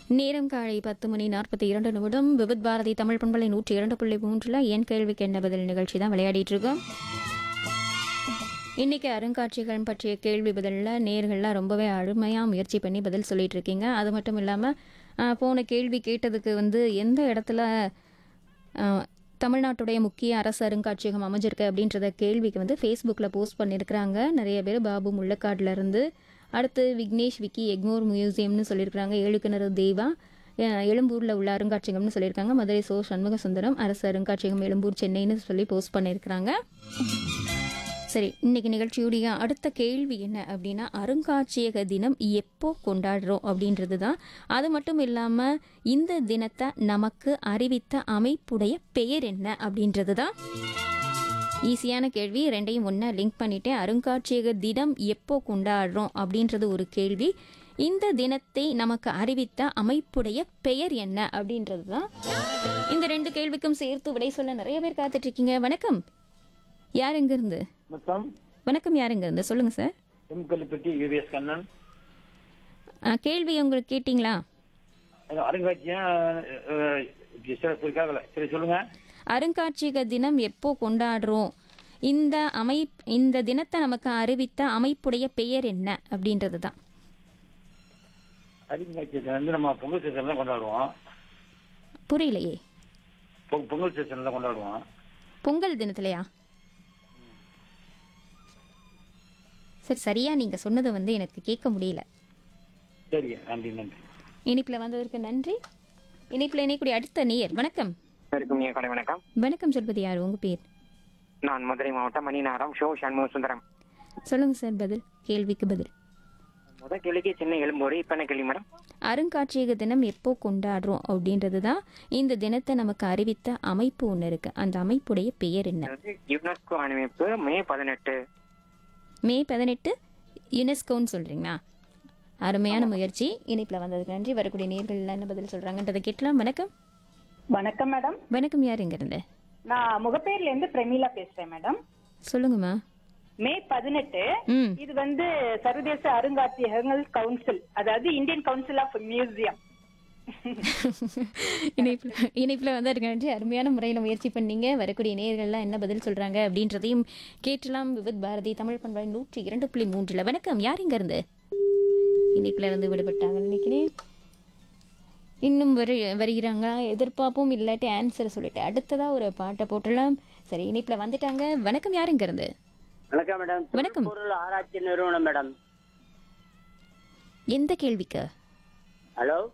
நேரம் காலை பத்து மணி நாற்பத்தி இரண்டு நிமிடம் விவித் பாரதி தமிழ் பண்பலை நூற்றி இரண்டு புள்ளி மூன்றில் என் கேள்விக்கு என்ன பதில் நிகழ்ச்சி தான் விளையாடிட்டு இருக்கோம் இன்னைக்கு அருங்காட்சியகம் பற்றிய கேள்வி பதிலில் நேர்கள்லாம் ரொம்பவே அருமையாக முயற்சி பண்ணி பதில் சொல்லிட்டு இருக்கீங்க அது மட்டும் இல்லாமல் போன கேள்வி கேட்டதுக்கு வந்து எந்த இடத்துல ஆஹ், தமிழ்நாட்டுடைய முக்கிய அரசு அருங்காட்சியகம் அமைஞ்சிருக்கு அப்படின்றத கேள்விக்கு வந்து ஃபேஸ்புக்கில் போஸ்ட் பண்ணியிருக்கிறாங்க நிறைய பேர் பாபு முள்ளக்காடுல இருந்து அடுத்து விக்னேஷ் விக்கி எக்மோர் மியூசியம்னு சொல்லியிருக்கிறாங்க ஏழுக்கிணறு தேவா அஹ், எழும்பூரில் உள்ள அருங்காட்சியகம்னு சொல்லியிருக்காங்க மதுரை சோ சண்முக சுந்தரம் அரசு அருங்காட்சியகம் எழும்பூர் சென்னைன்னு சொல்லி போஸ்ட் பண்ணியிருக்கிறாங்க சரி இன்னைக்கு நிகழ்ச்சியுடைய அடுத்த கேள்வி என்ன அப்படின்னா அருங்காட்சியக தினம் எப்போ கொண்டாடுறோம் அப்படின்றது தான் அது மட்டும் இல்லாமல் இந்த தினத்தை நமக்கு அறிவித்த அமைப்புடைய பெயர் என்ன அப்படின்றது தான் ஈஸியான கேள்வி ரெண்டையும் ஒன்றா லிங்க் பண்ணிட்டேன் அருங்காட்சியக தினம் எப்போ கொண்டாடுறோம் அப்படின்றது ஒரு கேள்வி இந்த தினத்தை நமக்கு அறிவித்த அமைப்புடைய பெயர் என்ன அப்படின்றது தான் இந்த ரெண்டு கேள்விக்கும் சேர்த்து விடை சொல்ல நிறைய பேர் காத்துட்டு இருக்கீங்க வணக்கம் யார் எங்கிருந்து வணக்கம் வணக்கம் யாருங்க இருந்து சொல்லுங்க சார் எம்கல்லிப்பட்டி யூவிஎஸ் கண்ணன் ஆ, கேள்வி உங்களுக்கு கேட்டிங்களா அது அருங்காட்சியம் அஹ், இப்படி சில- சரி கேட்கல சரி சொல்லுங்க அருங்காட்சியக தினம் எப்போ கொண்டாடுறோம் இந்த அமை இந்த தினத்தை நமக்கு அறிவித்த அமைப்புடைய பெயர் என்ன அப்படின்றது தான் அருங்காட்சியத்தை வந்து நம்ம பொங்கல் சீசன்ல தான் கொண்டாடுவோம் புரியலையே பொ- பொங்கல் சீசன்ல தான் கொண்டாடுவோம் பொங்கல் தினத்துலையா சரி சரியா நீங்க சொன்னது வந்து எனக்கு கேட்க முடியல சரி நன்றி நன்றி இனிப்புல வந்ததற்கு நன்றி இனிப்புல இணைக்கூடிய அடுத்த நேயர் வணக்கம் இருக்கும் நீங்க கடை வணக்கம் வணக்கம் சொல்வது யார் உங்க பேர் நான் மதுரை மாவட்டம் மணிநகரம் ஷோ சண்முக சுந்தரம் சொல்லுங்க சார் பதில் கேள்விக்கு பதில் முதல் கேள்விக்கு சின்ன எலும்போடு இப்ப என்ன கேள்வி மேடம் அருங்காட்சியக தினம் எப்போ கொண்டாடுறோம் அப்படின்றது தான் இந்த தினத்தை நமக்கு அறிவித்த அமைப்பு ஒன்று இருக்கு அந்த அமைப்புடைய பெயர் என்ன அதாவது யுனெஸ்கோ அமைப்பு மே பதினெட்டு மே பதினெட்டு யுனெஸ்கோன்னு சொல்றீங்களா அருமையான முயற்சி இணைப்பில் வந்ததுக்கு நன்றி வரக்கூடிய நேர்கள் என்ன பதில் சொல்றாங்கன்றதை கேட்கலாம் வணக்கம் வணக்கம் மேடம் வணக்கம் யார் இங்க இருந்து நான் முகப்பேர்ல இருந்து பிரமீளா பேசுறேன் மேடம் சொல்லுங்கம்மா மே பதினெட்டு ம் இது வந்து சர்வதேச அருங்காட்சியகங்கள் கவுன்சில் அதாவது இந்தியன் கவுன்சில் ஆஃப் மியூசியம் இணைப்பில் இணைப்பில் வந்ததுக்கு நன்றி அருமையான முறையில் முயற்சி பண்ணீங்க வரக்கூடிய நேர்கள்லாம் என்ன பதில் சொல்றாங்க அப்படின்றதையும் கேட்டலாம் விவித் பாரதி தமிழ் பண்பாடு நூற்றி இரண்டு புள்ளி மூன்றுல வணக்கம் யார் இங்க இருந்து இணைப்பில் இருந்து விடுபட்டாங்கன்னு நினைக்கிறேன் இன்னும் வரு வருகிறாங்க எதிர்பார்ப்பும் இல்லாட்டி ஆன்சரை சொல்லிட்டு அடுத்ததா ஒரு பாட்டை போட்டுடலாம் சரி இணைப்பில் வந்துட்டாங்க வணக்கம் யார் இங்க இருந்து வணக்கம் மேடம் வணக்கம். பொருள் ஆராய்ச்சி நிறுவனம் மேடம் எந்த கேள்விக்கு ஹலோ